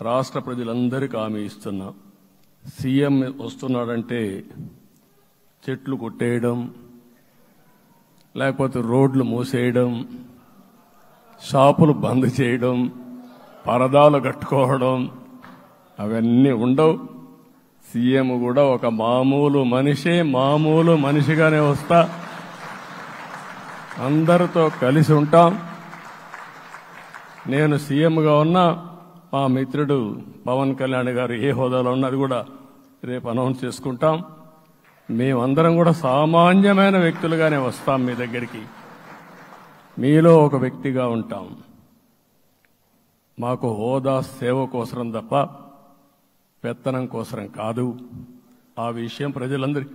రాష్ట్ర ప్రజలందరికీ హామీ ఇస్తున్నా సీఎం వస్తున్నాడంటే చెట్లు కొట్టేయడం లేకపోతే రోడ్లు మూసేయడం షాపులు బంద్ చేయడం పరదాలు కట్టుకోవడం అవన్నీ ఉండవు సీఎం కూడా ఒక మామూలు మనిషే మామూలు మనిషిగానే వస్తా అందరితో కలిసి ఉంటాం నేను సీఎంగా ఉన్నా మా మిత్రుడు పవన్ కళ్యాణ్ గారు ఏ హోదాలో ఉన్నది కూడా రేపు అనౌన్స్ చేసుకుంటాం మేమందరం కూడా సామాన్యమైన వ్యక్తులుగానే వస్తాం మీ దగ్గరికి మీలో ఒక వ్యక్తిగా ఉంటాం మాకు హోదా సేవ కోసరం తప్ప పెత్తనం కోసరం కాదు ఆ విషయం ప్రజలందరికీ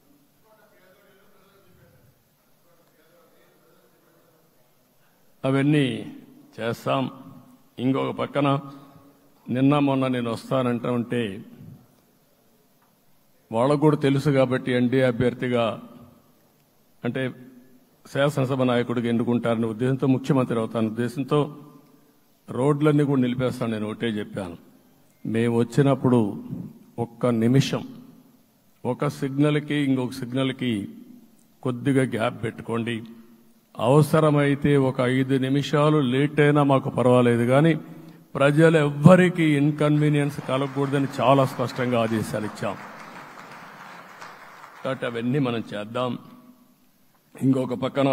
అవన్నీ చేస్తాం ఇంకొక పక్కన నిన్న మొన్న నేను వస్తానంటా ఉంటే వాళ్ళకు కూడా తెలుసు కాబట్టి ఎన్డీఏ అభ్యర్థిగా అంటే శాసనసభ నాయకుడిగా ఎన్నుకుంటారనే ఉద్దేశంతో ముఖ్యమంత్రి అవుతాను ఉద్దేశంతో రోడ్లన్నీ కూడా నిలిపేస్తాను నేను ఒకటే చెప్పాను మేము వచ్చినప్పుడు ఒక్క నిమిషం ఒక సిగ్నల్కి ఇంకొక సిగ్నల్కి కొద్దిగా గ్యాప్ పెట్టుకోండి అవసరమైతే ఒక ఐదు నిమిషాలు లేట్ అయినా మాకు పర్వాలేదు కానీ ప్రజలు ఎవ్వరికీ ఇన్కన్వీనియన్స్ కలగకూడదని చాలా స్పష్టంగా ఆదేశాలు ఇచ్చాం కాబట్టి అవన్నీ మనం చేద్దాం ఇంకొక పక్కన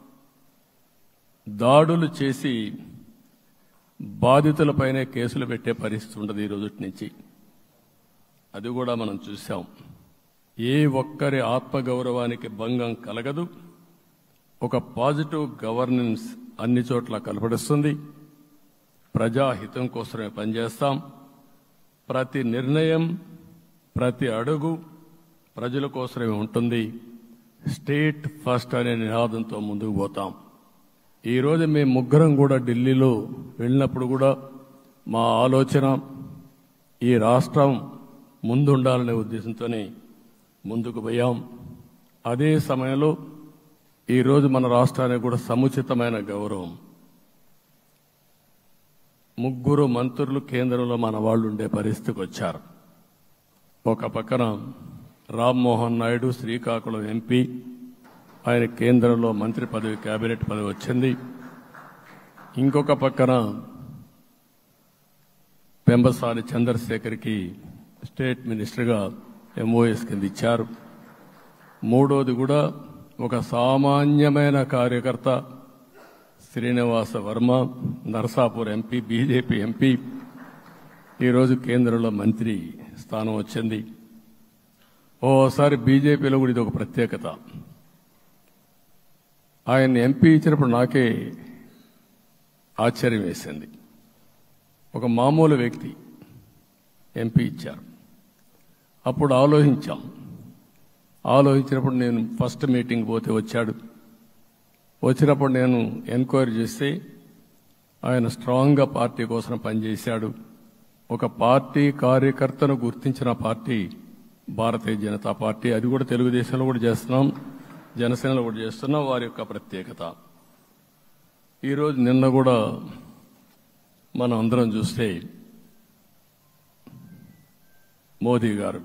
దాడులు చేసి బాధితులపైనే కేసులు పెట్టే పరిస్థితి ఉండదు ఈ రోజు నుంచి అది కూడా మనం చూసాం ఏ ఒక్కరి ఆత్మగౌరవానికి భంగం కలగదు ఒక పాజిటివ్ గవర్నెన్స్ అన్ని చోట్ల కనపడిస్తుంది ప్రజాహితం కోసమే పనిచేస్తాం ప్రతి నిర్ణయం ప్రతి అడుగు ప్రజల కోసమే ఉంటుంది స్టేట్ ఫస్ట్ అనే నినాదంతో ముందుకు పోతాం ఈ రోజు మేము ముగ్గురం కూడా ఢిల్లీలో వెళ్ళినప్పుడు కూడా మా ఆలోచన ఈ రాష్ట్రం ముందుండాలనే ఉద్దేశంతోనే ముందుకు పోయాం అదే సమయంలో ఈరోజు మన రాష్ట్రానికి కూడా సముచితమైన గౌరవం ముగ్గురు మంత్రులు కేంద్రంలో మన వాళ్ళు ఉండే పరిస్థితికి వచ్చారు ఒక పక్కన రామ్మోహన్ నాయుడు శ్రీకాకుళం ఎంపీ ఆయన కేంద్రంలో మంత్రి పదవి కేబినెట్ పదవి వచ్చింది ఇంకొక పక్కన పెంబసాని చంద్రశేఖర్కి స్టేట్ మినిస్టర్గా ఎంఓఎస్ కింద ఇచ్చారు మూడోది కూడా ఒక సామాన్యమైన కార్యకర్త Srinivasa Varma Narasapur MP BJP MP ఈరోజు కేంద్రంలో మంత్రి స్థానం వచ్చింది ఓసారి బీజేపీలో కూడా ఇది ఒక ప్రత్యేకత ఆయన ఎంపీ ఇచ్చినప్పుడు నాకే ఆశ్చర్యం వేసింది ఒక మామూలు వ్యక్తి ఎంపీ ఇచ్చారు అప్పుడు ఆలోచించాం ఆలోచించినప్పుడు నేను ఫస్ట్ మీటింగ్ పోతే వచ్చాడు వచ్చినప్పుడు నేను ఎంక్వైరీ చేస్తే ఆయన స్ట్రాంగ్గా పార్టీ కోసం పనిచేశాడు ఒక పార్టీ కార్యకర్తను గుర్తించిన పార్టీ భారతీయ జనతా పార్టీ అది కూడా తెలుగుదేశంలో కూడా చేస్తున్నాం జనసేనలో కూడా చేస్తున్నాం వారి యొక్క ప్రత్యేకత ఈరోజు నిన్న కూడా మనం అందరం చూస్తే మోదీ గారు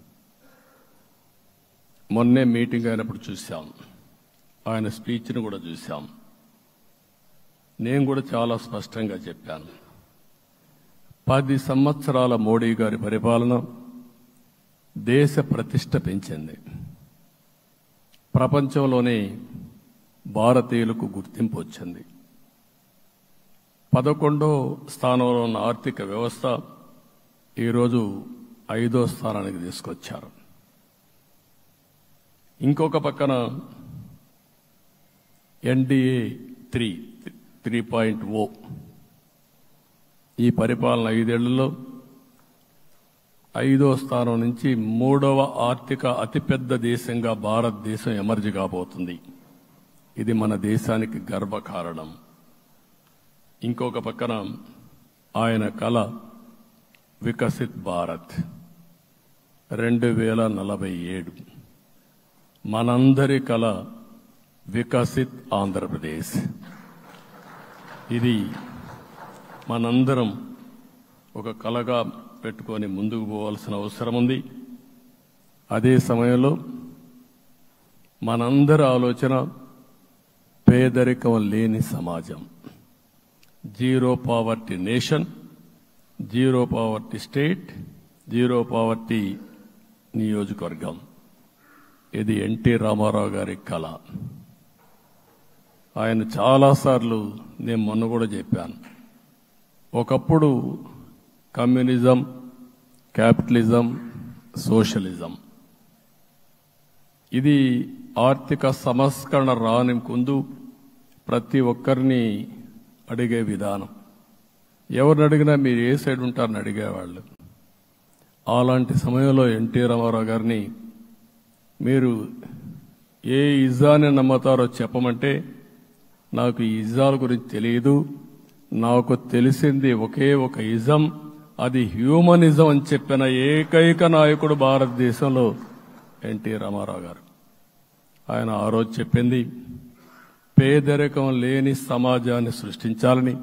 మొన్నే మీటింగ్ అయినప్పుడు చూశాం ఆయన స్పీచ్ను కూడా చూశాం నేను కూడా చాలా స్పష్టంగా చెప్పాను పది సంవత్సరాల మోడీ గారి పరిపాలన దేశ ప్రతిష్ట పెంచింది ప్రపంచంలోనే భారతీయులకు గుర్తింపు వచ్చింది పదకొండో స్థానంలో ఉన్న ఆర్థిక వ్యవస్థ ఈరోజు ఐదో స్థానానికి తీసుకొచ్చారు ఇంకొక పక్కన NDA three three point O ఈ పరిపాలన ఐదేళ్లలో ఐదో స్థానం నుంచి మూడవ ఆర్థిక అతిపెద్ద దేశంగా భారతదేశం ఎమర్జీ కాబోతుంది ఇది మన దేశానికి గర్వకారణం ఇంకొక పక్కన ఆయన కళ వికసిత్ భారత్ రెండు వేల నలభై ఏడు మనందరి కళ వికసిత్ ఆంధ్రప్రదేశ్ ఇది మనందరం ఒక కలగా పెట్టుకొని ముందుకు పోవాల్సిన అవసరం ఉంది అదే సమయంలో మనందరి ఆలోచన పేదరికం లేని సమాజం zero poverty nation zero poverty state zero poverty నియోజకవర్గం ఇది ఎన్టీ రామారావు గారి కళ ఆయన చాలాసార్లు నేను మొన్న కూడా చెప్పాను ఒకప్పుడు కమ్యూనిజం క్యాపిటలిజం సోషలిజం ఇది ఆర్థిక సంస్కరణ రాని ముందు ప్రతి ఒక్కరిని అడిగే విధానం ఎవరిని అడిగినా మీరు ఏ సైడ్ ఉంటారని అడిగేవాళ్ళు అలాంటి సమయంలో ఎన్టీ రామారావు గారిని మీరు ఏ ఇజాని నమ్ముతారో చెప్పమంటే నాకు ఈ ఇజాల గురించి తెలియదు నాకు తెలిసింది ఒకే ఒక ఇజం అది హ్యూమనిజం అని చెప్పిన ఏకైక నాయకుడు భారతదేశంలో ఎన్టీ రామారావు గారు ఆయన ఆ రోజు చెప్పింది పేదరికం లేని సమాజాన్ని సృష్టించాలని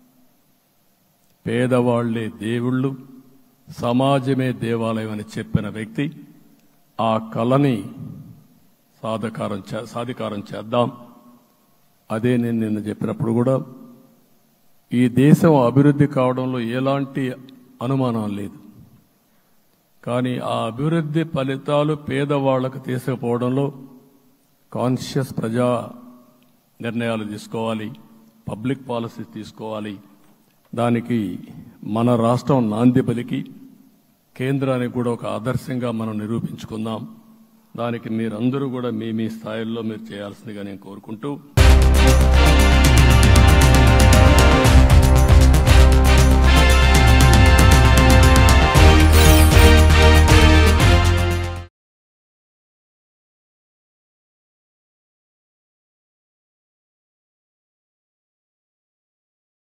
పేదవాళ్లే దేవుళ్ళు సమాజమే దేవాలయం అని చెప్పిన వ్యక్తి ఆ కళని సాధకారం చే- సాధికారం చేద్దాం అదే నేను నిన్న చెప్పినప్పుడు కూడా ఈ దేశం అభివృద్ధి కావడంలో ఎలాంటి అనుమానం లేదు కానీ ఆ అభివృద్ధి ఫలితాలు పేదవాళ్లకు తీసుకుపోవడంలో కాన్షియస్ ప్రజా నిర్ణయాలు తీసుకోవాలి పబ్లిక్ పాలసీ తీసుకోవాలి దానికి మన రాష్ట్రం నాంది పలికి కేంద్రానికి కూడా ఒక ఆదర్శంగా మనం నిరూపించుకుందాం దానికి మీరందరూ కూడా మీ మీ స్థాయిల్లో మీరు చేయాల్సిందిగా నేను కోరుకుంటూ